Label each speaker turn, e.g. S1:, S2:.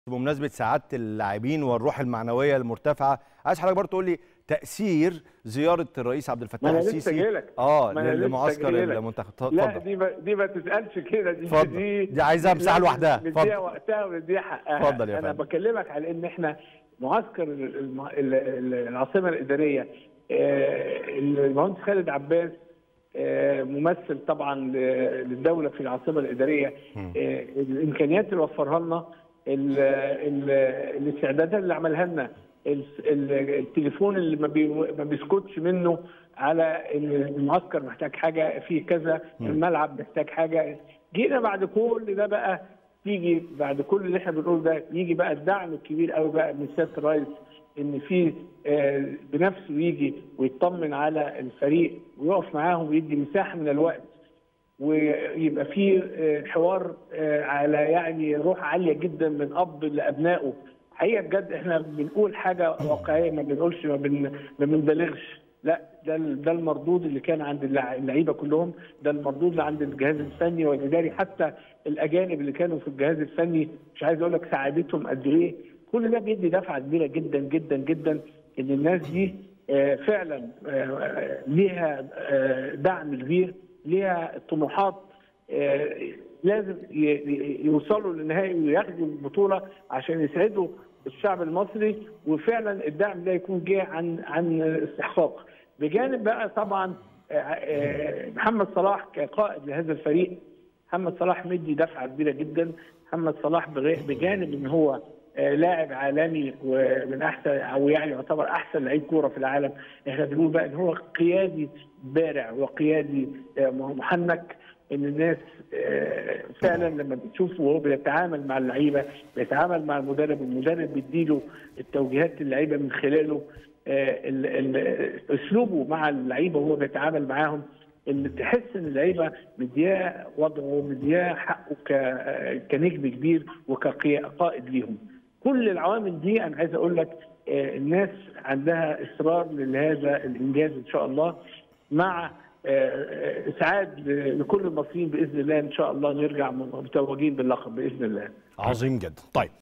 S1: بمناسبه سعاده اللاعبين والروح المعنويه المرتفعه عايز حضرتك برضه تقول لي تاثير زياره الرئيس عبد
S2: ما
S1: الفتاح
S2: انا لسه
S1: السيسي
S2: جايلك
S1: اه
S2: ما أنا لسه
S1: لمعسكر
S2: جايلك.
S1: المنتخب
S2: لا
S1: اتفضل
S2: دي ما دي ما تسالش كده دي
S1: اتفضل.
S2: دي,
S1: دي عايزاها مساحة
S2: لازم
S1: لوحدها.
S2: نديها
S1: اتفضل.
S2: وقتها ونديها حقها
S1: اتفضل يا
S2: انا
S1: فندم.
S2: بكلمك على ان احنا معسكر الم- ال- ال- العاصمه الاداريه آه، المهندس خالد عباس آه، ممثل طبعا ل- للدوله في العاصمه الاداريه آه، الامكانيات اللي وفرها لنا ال- ال- الاستعدادات اللي عملها لنا ال- ال- التليفون اللي ما بي- ما بيسكتش منه على ان المعسكر محتاج حاجه في كذا الملعب محتاج حاجه جينا بعد كل ده بقى يجي بعد كل اللي احنا بنقوله ده يجي بقى الدعم الكبير قوي بقى من سياده الرئيس ان في آه، بنفسه يجي ويطمن على الفريق ويقف معاهم ويدي مساحه من الوقت ويبقى في آه، حوار آه، على يعني روح عاليه جدا من اب لابنائه حقيقه بجد احنا بنقول حاجه واقعيه ما بنقولش ما, بن ما بنبالغش لا ده ال- ده المردود اللي كان عند اللع- اللعيبه كلهم ده المردود اللي عند الجهاز الفني والاداري حتى الاجانب اللي كانوا في الجهاز الفني مش عايز اقول لك ساعدتهم قد ايه كل ده بيدي دفعه كبيره جدا جدا جدا ان الناس دي آه، فعلا آه، ليها آه، دعم كبير ليها طموحات آه، لازم ي- ي- يوصلوا للنهائي وياخدوا البطوله عشان يسعدوا الشعب المصري وفعلا الدعم ده يكون جه عن عن استحقاق بجانب بقى طبعا آه، آه، محمد صلاح كقائد لهذا الفريق محمد صلاح مدي دفعه كبيره جدا محمد صلاح بغ- بجانب ان هو آه، لاعب عالمي ومن احسن او يعني يعتبر احسن لعيب كوره في العالم احنا بنقول بقى ان هو قيادي بارع وقيادي آه، محنك ان الناس آه، فعلا لما بتشوفه وهو بيتعامل مع اللعيبه بيتعامل مع المدرب المدرب بيديله التوجيهات للعيبه من خلاله آه، ال- ال- اسلوبه مع اللعيبه وهو بيتعامل معاهم اللي تحس ان اللعيبه مدياه وضعه مدياه حقه ك- كنجم كبير وكقائد ليهم. كل العوامل دي انا عايز اقول لك آه، الناس عندها اصرار لهذا الانجاز ان شاء الله مع آه، اسعاد لكل المصريين باذن الله ان شاء الله نرجع متوجين باللقب باذن الله.
S1: عظيم جدا طيب